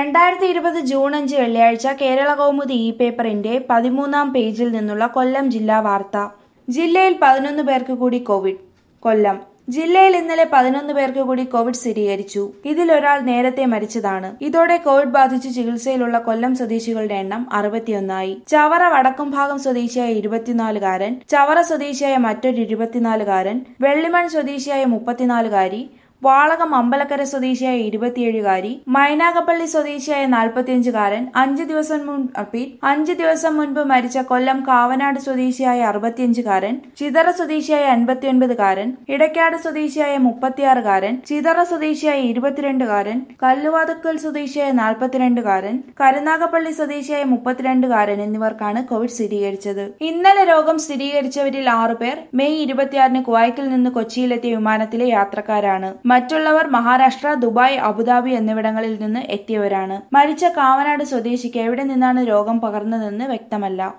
രണ്ടായിരത്തി ഇരുപത് ജൂൺ അഞ്ച് വെള്ളിയാഴ്ച കേരള കൗമുദി ഇ പേപ്പറിന്റെ പതിമൂന്നാം പേജിൽ നിന്നുള്ള കൊല്ലം ജില്ലാ വാർത്ത ജില്ലയിൽ പതിനൊന്ന് പേർക്ക് കൂടി കോവിഡ് കൊല്ലം ജില്ലയിൽ ഇന്നലെ പതിനൊന്ന് പേർക്ക് കൂടി കോവിഡ് സ്ഥിരീകരിച്ചു ഇതിലൊരാൾ നേരത്തെ മരിച്ചതാണ് ഇതോടെ കോവിഡ് ബാധിച്ച് ചികിത്സയിലുള്ള കൊല്ലം സ്വദേശികളുടെ എണ്ണം അറുപത്തിയൊന്നായി ചവറ വടക്കുംഭാഗം സ്വദേശിയായ ഇരുപത്തിനാലുകാരൻ ചവറ സ്വദേശിയായ മറ്റൊരു ഇരുപത്തിനാലുകാരൻ വെള്ളിമൺ സ്വദേശിയായ മുപ്പത്തിനാലുകാരി വാളകം അമ്പലക്കര സ്വദേശിയായ ഇരുപത്തിയേഴുകാരി മൈനാഗപ്പള്ളി സ്വദേശിയായ നാൽപ്പത്തിയഞ്ചുകാരൻ അഞ്ച് ദിവസം മുൻപ് റിപ്പീറ്റ് അഞ്ച് ദിവസം മുൻപ് മരിച്ച കൊല്ലം കാവനാട് സ്വദേശിയായ അറുപത്തിയഞ്ചുകാരൻ ചിതറ സ്വദേശിയായ അൻപത്തിയൊൻപതുകാരൻ ഇടക്കാട് സ്വദേശിയായ മുപ്പത്തിയാറുകാരൻ ചിതറ സ്വദേശിയായ ഇരുപത്തിരണ്ടുകാരൻ കല്ലുവാതുക്കൽ സ്വദേശിയായ നാൽപ്പത്തിരണ്ടുകാരൻ കരുനാഗപ്പള്ളി സ്വദേശിയായ മുപ്പത്തിരണ്ടുകാരൻ എന്നിവർക്കാണ് കോവിഡ് സ്ഥിരീകരിച്ചത് ഇന്നലെ രോഗം സ്ഥിരീകരിച്ചവരിൽ ആറുപേർ മെയ് ഇരുപത്തിയാറിന് കുവൈറ്റിൽ നിന്ന് കൊച്ചിയിലെത്തിയ വിമാനത്തിലെ യാത്രക്കാരാണ് മറ്റുള്ളവർ മഹാരാഷ്ട്ര ദുബായ് അബുദാബി എന്നിവിടങ്ങളിൽ നിന്ന് എത്തിയവരാണ് മരിച്ച കാവനാട് സ്വദേശിക്ക് എവിടെ നിന്നാണ് രോഗം പകർന്നതെന്ന് വ്യക്തമല്ല